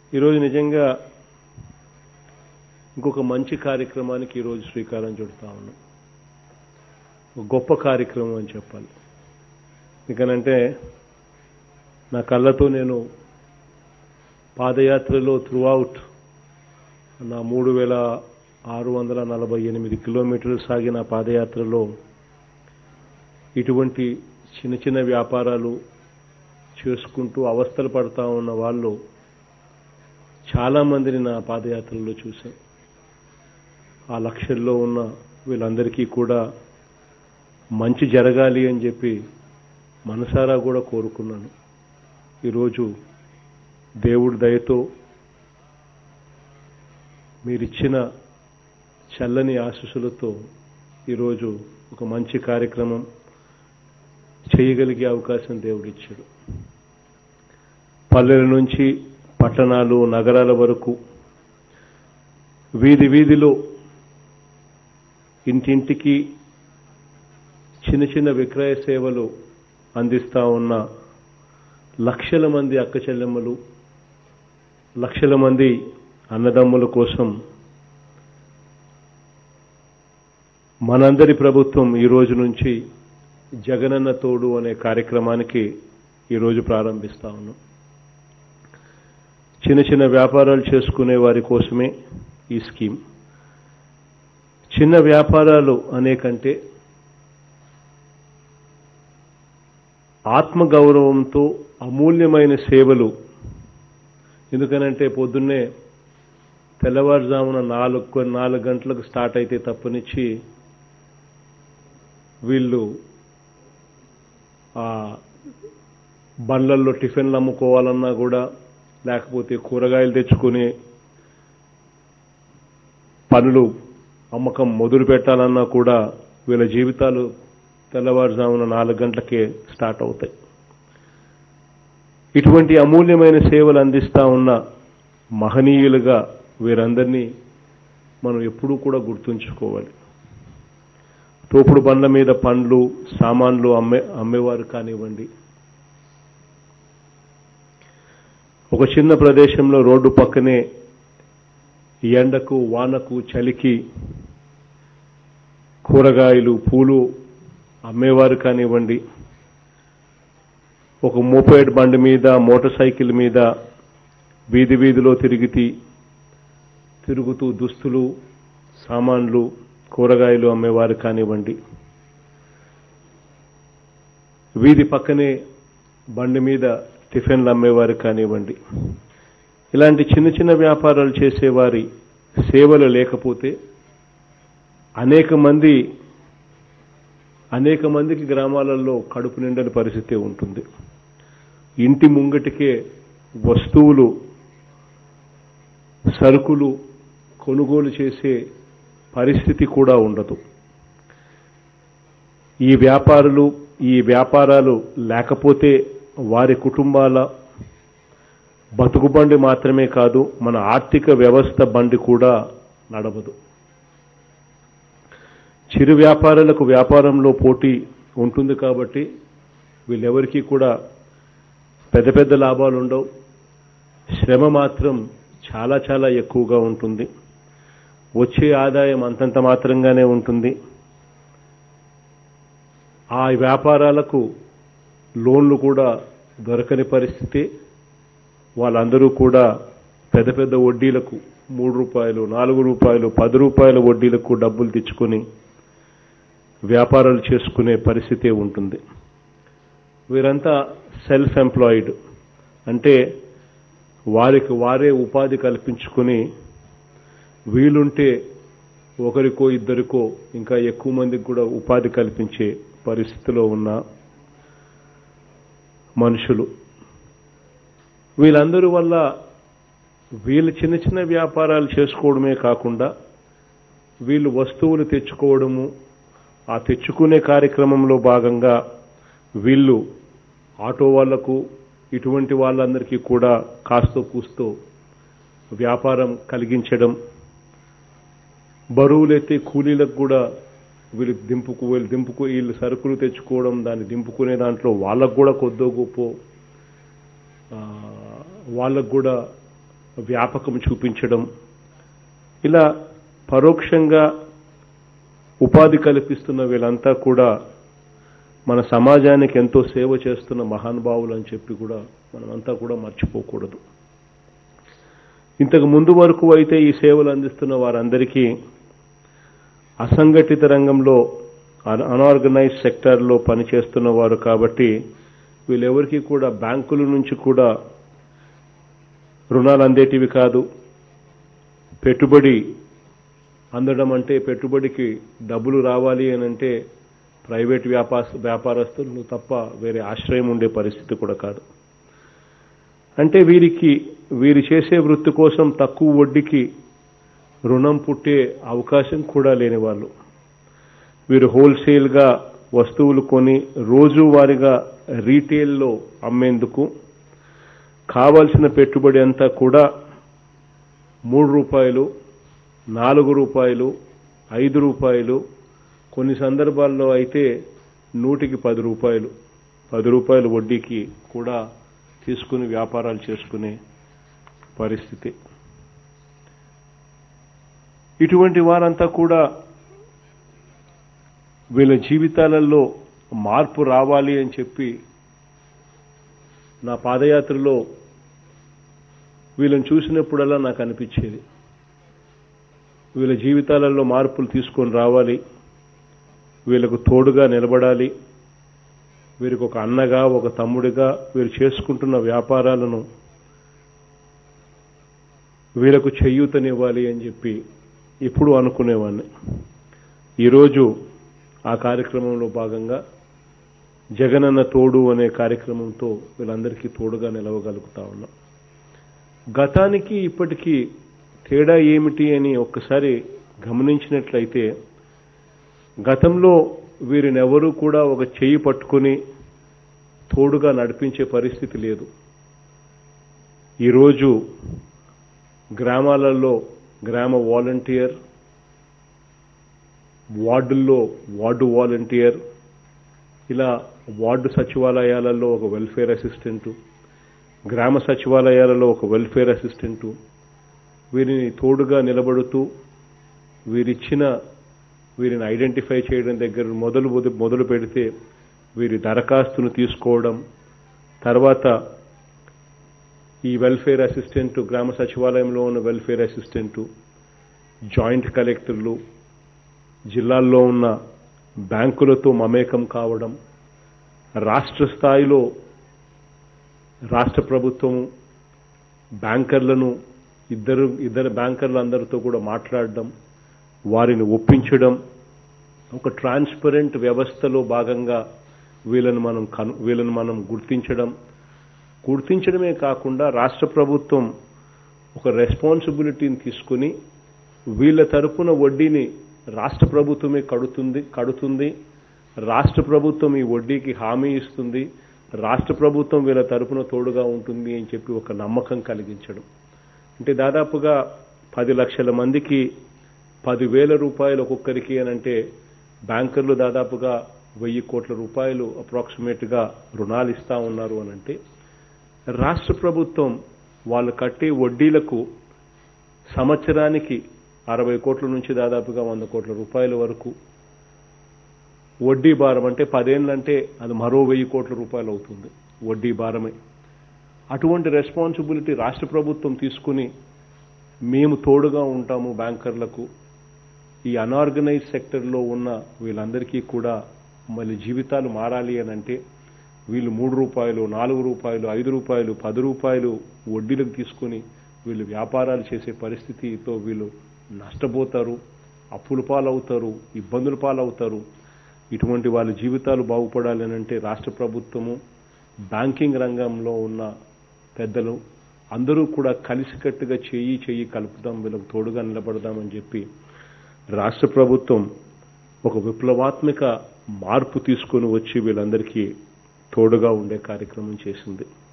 ఈరోజు నిజంగా ఇంకొక మంచి కార్యక్రమానికి ఈరోజు శ్రీకారం చుడతా ఉన్నాం ఒక గొప్ప కార్యక్రమం అని చెప్పాలి ఎందుకనంటే నా కళ్ళతో నేను పాదయాత్రలో త్రూ అవుట్ నా మూడు వేల ఆరు వందల నలభై ఎనిమిది కిలోమీటర్లు సాగిన పాదయాత్రలో ఇటువంటి చిన్న చిన్న వ్యాపారాలు చేసుకుంటూ అవస్థలు పడతా ఉన్న వాళ్ళు చాలామందిని నా పాదయాత్రలో చూశాను ఆ లక్ష్యంలో ఉన్న వీళ్ళందరికీ కూడా మంచి జరగాలి అని చెప్పి మనసారా కూడా కోరుకున్నాను ఈరోజు దేవుడి దయతో మీరిచ్చిన చల్లని ఆశీస్సులతో ఈరోజు ఒక మంచి కార్యక్రమం చేయగలిగే అవకాశం దేవుడిచ్చాడు పల్లెల నుంచి పట్టణాలు నగరాల వరకు వీధి వీధిలో ఇంటింటికి చిన్న చిన్న విక్రయ సేవలు అందిస్తా ఉన్న లక్షల మంది అక్క చెల్లెమ్మలు లక్షల మంది అన్నదమ్ముల కోసం మనందరి ప్రభుత్వం ఈ రోజు నుంచి జగనన్న తోడు అనే కార్యక్రమానికి ఈరోజు ప్రారంభిస్తా ఉన్నాం చిన్న చిన్న వ్యాపారాలు చేసుకునే వారి కోసమే ఈ స్కీమ్ చిన్న వ్యాపారాలు అనేకంటే ఆత్మగౌరవంతో అమూల్యమైన సేవలు ఎందుకనంటే పొద్దున్నే తెల్లవారుజామున నాలుగు నాలుగు గంటలకు స్టార్ట్ అయితే తప్పనిచ్చి వీళ్ళు ఆ బండ్లల్లో టిఫిన్లు అమ్ముకోవాలన్నా కూడా లేకపోతే కూరగాయలు తెచ్చుకుని పనులు అమ్మకం మొదలు పెట్టాలన్నా కూడా వీళ్ళ జీవితాలు తెల్లవారుజామున నాలుగు గంటలకే స్టార్ట్ అవుతాయి ఇటువంటి అమూల్యమైన సేవలు అందిస్తా ఉన్న మహనీయులుగా వీరందరినీ మనం ఎప్పుడూ కూడా గుర్తుంచుకోవాలి తోపుడు బండ్ల మీద పండ్లు సామాన్లు అమ్మే అమ్మేవారు కానివ్వండి ఒక చిన్న ప్రదేశంలో రోడ్డు పక్కనే ఎండకు వానకు చలికి కూరగాయలు పూలు అమ్మేవారు కానివ్వండి ఒక మోపేడ్ బండి మీద మోటార్ సైకిల్ మీద వీధి వీధిలో తిరిగితి తిరుగుతూ దుస్తులు సామాన్లు కూరగాయలు అమ్మేవారు కానివ్వండి వీధి పక్కనే బండి మీద టిఫిన్లు అమ్మేవారు కానివ్వండి ఇలాంటి చిన్న చిన్న వ్యాపారాలు చేసేవారి సేవలు లేకపోతే అనేక మంది అనేక మందికి గ్రామాలలో కడుపు నిండని పరిస్థితి ఉంటుంది ఇంటి ముంగటికే వస్తువులు సరుకులు కొనుగోలు చేసే పరిస్థితి కూడా ఉండదు ఈ వ్యాపారులు ఈ వ్యాపారాలు లేకపోతే వారి కుటుంబాల బతుకు బండి మాత్రమే కాదు మన ఆర్థిక వ్యవస్థ బండి కూడా నడవదు చిరు వ్యాపారులకు వ్యాపారంలో పోటీ ఉంటుంది కాబట్టి వీళ్ళెవరికీ కూడా పెద్ద పెద్ద లాభాలు ఉండవు శ్రమ మాత్రం చాలా చాలా ఎక్కువగా ఉంటుంది వచ్చే ఆదాయం అంతంత మాత్రంగానే ఉంటుంది ఆ వ్యాపారాలకు లోన్లు కూడా దొరకని పరిస్థితి వాళ్ళందరూ కూడా పెద్ద పెద్ద వడ్డీలకు మూడు రూపాయలు నాలుగు రూపాయలు పది రూపాయల వడ్డీలకు డబ్బులు తెచ్చుకొని వ్యాపారాలు చేసుకునే పరిస్థితే ఉంటుంది వీరంతా సెల్ఫ్ ఎంప్లాయిడ్ అంటే వారికి వారే ఉపాధి కల్పించుకొని వీలుంటే ఒకరికో ఇద్దరికో ఇంకా ఎక్కువ మందికి కూడా ఉపాధి కల్పించే పరిస్థితిలో ఉన్న మనుషులు వీళ్ళందరి వల్ల వీళ్ళు చిన్న చిన్న వ్యాపారాలు చేసుకోవడమే కాకుండా వీళ్ళు వస్తువులు తెచ్చుకోవడము ఆ తెచ్చుకునే కార్యక్రమంలో భాగంగా వీళ్ళు ఆటో వాళ్లకు ఇటువంటి వాళ్ళందరికీ కూడా కాస్తో కూస్తో వ్యాపారం కలిగించడం బరువులైతే కూలీలకు కూడా వీళ్ళు దింపుకు వీళ్ళు దింపుకు వీళ్ళు సరుకులు తెచ్చుకోవడం దాన్ని దింపుకునే దాంట్లో వాళ్ళకు కూడా కొద్దో గొప్ప ఆ, వాళ్ళకు కూడా వ్యాపకం చూపించడం ఇలా పరోక్షంగా ఉపాధి కల్పిస్తున్న వీళ్ళంతా కూడా మన సమాజానికి ఎంతో సేవ చేస్తున్న మహానుభావులు అని చెప్పి కూడా మనమంతా కూడా మర్చిపోకూడదు ఇంతకు ముందు వరకు అయితే ఈ సేవలు అందిస్తున్న వారందరికీ అసంఘటిత రంగంలో అన్ఆర్గనైజ్ సెక్టార్లో పనిచేస్తున్న వారు కాబట్టి వీళ్ళెవరికి కూడా బ్యాంకుల నుంచి కూడా రుణాలు అందేటివి కాదు పెట్టుబడి అందడం అంటే పెట్టుబడికి డబ్బులు రావాలి అని అంటే ప్రైవేట్ వ్యాపార వ్యాపారస్తులు తప్ప వేరే ఆశ్రయం ఉండే పరిస్థితి కూడా కాదు అంటే వీరికి వీరు చేసే వృత్తి కోసం తక్కువ వడ్డీకి రుణం పుట్టే అవకాశం కూడా లేని వాళ్ళు వీరు హోల్సేల్గా వస్తువులు కొని రోజువారీగా రీటైల్లో అమ్మేందుకు కావాల్సిన పెట్టుబడి అంతా కూడా మూడు రూపాయలు నాలుగు రూపాయలు ఐదు రూపాయలు కొన్ని సందర్భాల్లో అయితే నూటికి పది రూపాయలు పది రూపాయలు వడ్డీకి కూడా తీసుకుని వ్యాపారాలు చేసుకునే పరిస్థితి ఇటువంటి వారంతా కూడా వీళ్ళ జీవితాలలో మార్పు రావాలి అని చెప్పి నా పాదయాత్రలో వీళ్ళని చూసినప్పుడల్లా నాకు అనిపించేది వీళ్ళ జీవితాలలో మార్పులు తీసుకొని రావాలి వీళ్ళకు తోడుగా నిలబడాలి వీరికి ఒక అన్నగా ఒక తమ్ముడిగా వీరు చేసుకుంటున్న వ్యాపారాలను వీళ్ళకు చెయ్యూతనివ్వాలి అని చెప్పి ఇప్పుడు అనుకునేవాడిని ఈరోజు ఆ కార్యక్రమంలో భాగంగా జగనన్న తోడు అనే కార్యక్రమంతో వీళ్ళందరికీ తోడుగా నిలవగలుగుతా ఉన్నాం గతానికి ఇప్పటికీ తేడా ఏమిటి అని ఒక్కసారి గమనించినట్లయితే గతంలో వీరినెవరూ కూడా ఒక చెయ్యి పట్టుకుని తోడుగా నడిపించే పరిస్థితి లేదు ఈరోజు గ్రామాలలో గ్రామ వాలంటీర్ వార్డుల్లో వార్డు వాలంటీర్ ఇలా వార్డు సచివాలయాలలో ఒక వెల్ఫేర్ అసిస్టెంటు గ్రామ సచివాలయాలలో ఒక వెల్ఫేర్ అసిస్టెంటు వీరిని తోడుగా నిలబడుతూ వీరిచ్చిన వీరిని ఐడెంటిఫై చేయడం దగ్గర మొదలు మొదలు పెడితే వీరి దరఖాస్తును తీసుకోవడం తర్వాత ఈ వెల్ఫేర్ అసిస్టెంట్ గ్రామ సచివాలయంలో ఉన్న వెల్ఫేర్ అసిస్టెంటు జాయింట్ కలెక్టర్లు జిల్లాల్లో ఉన్న బ్యాంకులతో మమేకం కావడం రాష్ట్ర స్థాయిలో రాష్ట్ర ప్రభుత్వము బ్యాంకర్లను ఇద్దరు ఇద్దరు బ్యాంకర్లు అందరితో కూడా మాట్లాడడం వారిని ఒప్పించడం ఒక ట్రాన్స్పరెంట్ వ్యవస్థలో భాగంగా వీళ్ళని మనం కను వీళ్ళని మనం గుర్తించడం గుర్తించడమే కాకుండా రాష్ట్ర ప్రభుత్వం ఒక రెస్పాన్సిబిలిటీని తీసుకుని వీళ్ళ తరపున వడ్డీని రాష్ట్ర ప్రభుత్వమే కడుతుంది కడుతుంది రాష్ట్ర ప్రభుత్వం ఈ వడ్డీకి హామీ ఇస్తుంది రాష్ట్ర ప్రభుత్వం వీళ్ళ తరపున తోడుగా ఉంటుంది అని చెప్పి ఒక నమ్మకం కలిగించడం అంటే దాదాపుగా పది లక్షల మందికి పదివేల రూపాయలు ఒక్కొక్కరికి అని అంటే బ్యాంకర్లు దాదాపుగా వెయ్యి కోట్ల రూపాయలు అప్రాక్సిమేట్గా రుణాలు ఇస్తా ఉన్నారు అని అంటే రాష్ట్ర ప్రభుత్వం వాళ్ళు కట్టే వడ్డీలకు సంవత్సరానికి అరవై కోట్ల నుంచి దాదాపుగా వంద కోట్ల రూపాయల వరకు వడ్డీ భారం అంటే పదేళ్ళంటే అది మరో వెయ్యి కోట్ల రూపాయలు అవుతుంది వడ్డీ భారమే అటువంటి రెస్పాన్సిబిలిటీ రాష్ట్ర ప్రభుత్వం తీసుకుని మేము తోడుగా ఉంటాము బ్యాంకర్లకు ఈ అనార్గనైజ్ సెక్టర్లో ఉన్న వీళ్ళందరికీ కూడా మళ్ళీ జీవితాలు మారాలి అని అంటే వీళ్ళు మూడు రూపాయలు నాలుగు రూపాయలు ఐదు రూపాయలు పది రూపాయలు వడ్డీలకు తీసుకుని వీళ్ళు వ్యాపారాలు చేసే పరిస్థితితో వీళ్ళు నష్టపోతారు అప్పుల పాలవుతారు ఇబ్బందుల పాలవుతారు ఇటువంటి వాళ్ళ జీవితాలు బాగుపడాలి అని అంటే రాష్ట్ర ప్రభుత్వము బ్యాంకింగ్ రంగంలో ఉన్న పెద్దలు అందరూ కూడా కలిసికట్టుగా చెయ్యి చెయ్యి కలుపుదాం వీళ్ళకు తోడుగా నిలబడదామని చెప్పి రాష్ట్ర ప్రభుత్వం ఒక విప్లవాత్మక మార్పు తీసుకొని వచ్చి వీళ్ళందరికీ తోడుగా ఉండే కార్యక్రమం చేసింది